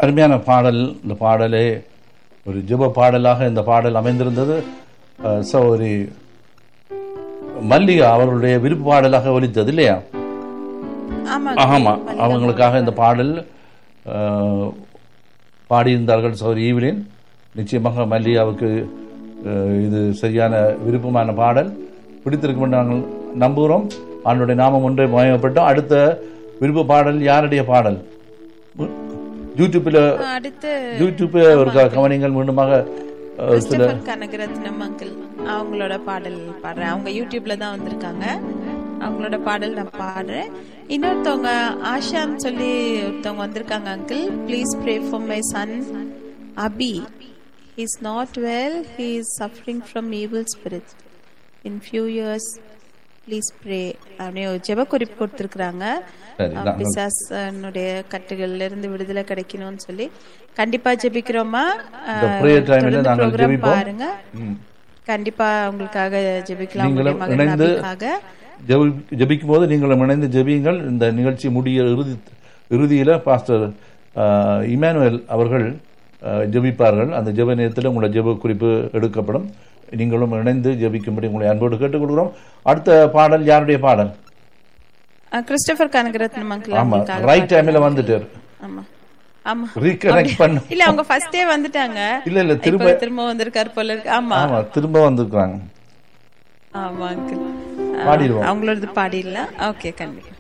அருமையான பாடல் இந்த பாடலே ஒரு ஜெப பாடலாக இந்த பாடல் அமைந்திருந்தது அஹ், சகோதரி மல்லிகா அவர்களுடைய விருப்ப பாடலாக ஒலித்தது இல்லையா ஆமா ஆமா அவங்களுக்காக இந்த பாடல் அஹ், பாடியிருந்தார்கள் சகோதரி ஈவிலின் நிச்சயமாக மல்லிகாவுக்கு அஹ், இது சரியான விருப்பமான பாடல் பிடித்திருக்கும் என்று நாங்கள் நம்புகிறோம் அவனுடைய நாமம் ஒன்றை மயமப்பட்டோம் அடுத்த விருப்ப பாடல் யாருடைய பாடல் யூடியூப்பில் அடுத்து யூடியூப்பை ஒரு க- கவனிங்கள் மீண்டுமாக அஹ், சில கிறிஸ்டபர் கனகரத்னம் அங்கிள் அவங்களோட பாடல் பாடுறேன் அவங்க யூடியூப்ல தான் வந்திருக்காங்க அவங்களோட பாடல் நான் பாடுறேன் இன்னொருத்தவங்க ஆஷான்னு சொல்லி ஒருத்தவங்க வந்திருக்காங்க uncle please pray for my son Abhi is not well he is suffering from evil spirit in few years please pray அப்படின்னு ஒரு ஜெப குறிப்பு கொடுத்துருக்குறாங்க சரி, நாங்கள் பிசாசனுடைய கட்டுகள்ல இருந்து விடுதலை கிடைக்கணும்னு சொல்லி கண்டிப்பா ஜெபிக்கிறோமா இந்த prayer time ல நாங்கள் ப்ரோக்ராம் ஜெபிப்போம். பாருங்க கண்டிப்பா உங்களுக்காக ஜெபிக்கலாம் நீங்களும் உங்களுடைய மகன் இணைந்து அபிக்காக ஜெபி- ஜெபிக்கும் போது நீங்களும் இணைந்து ஜெபியுங்கள் இந்த நிகழ்ச்சி முடிய இறுதி இறுதியில் பாஸ்டர் அஹ், இமானுவேல் அவர்கள் அஹ், ஜெபிப்பார்கள் அந்த ஜெப நேரத்தில் உங்களோட ஜெப குறிப்பு எடுக்கப்படும் நீங்களும் இணைந்து ஜெபிக்கும்படி உங்களை அன்போடு கேட்டுக்கொள்கிறோம் அடுத்த பாடல் யாருடைய பாடல் அஹ், கிறிஸ்டோபர் கனகரத்னம் அங்கிள் ஆமா உங்களுக்காக ரைட் டைம்ல வந்துட்டார் ஆமா ஆமா ரீகனெக்ட் பண்ண இல்ல அவங்க ஃபர்ஸ்டே வந்துட்டாங்க இல்ல இல்ல திரும்ப இப்ப திரும்ப வந்திருக்காரு போல இருக்கு ஆமா ஆமா திரும்ப வந்திருக்காங்க ஆமா அங்கிள் பாடிடுவோம் அவங்களோடது பாடிடலாம் ஓகே கண்டிப்பா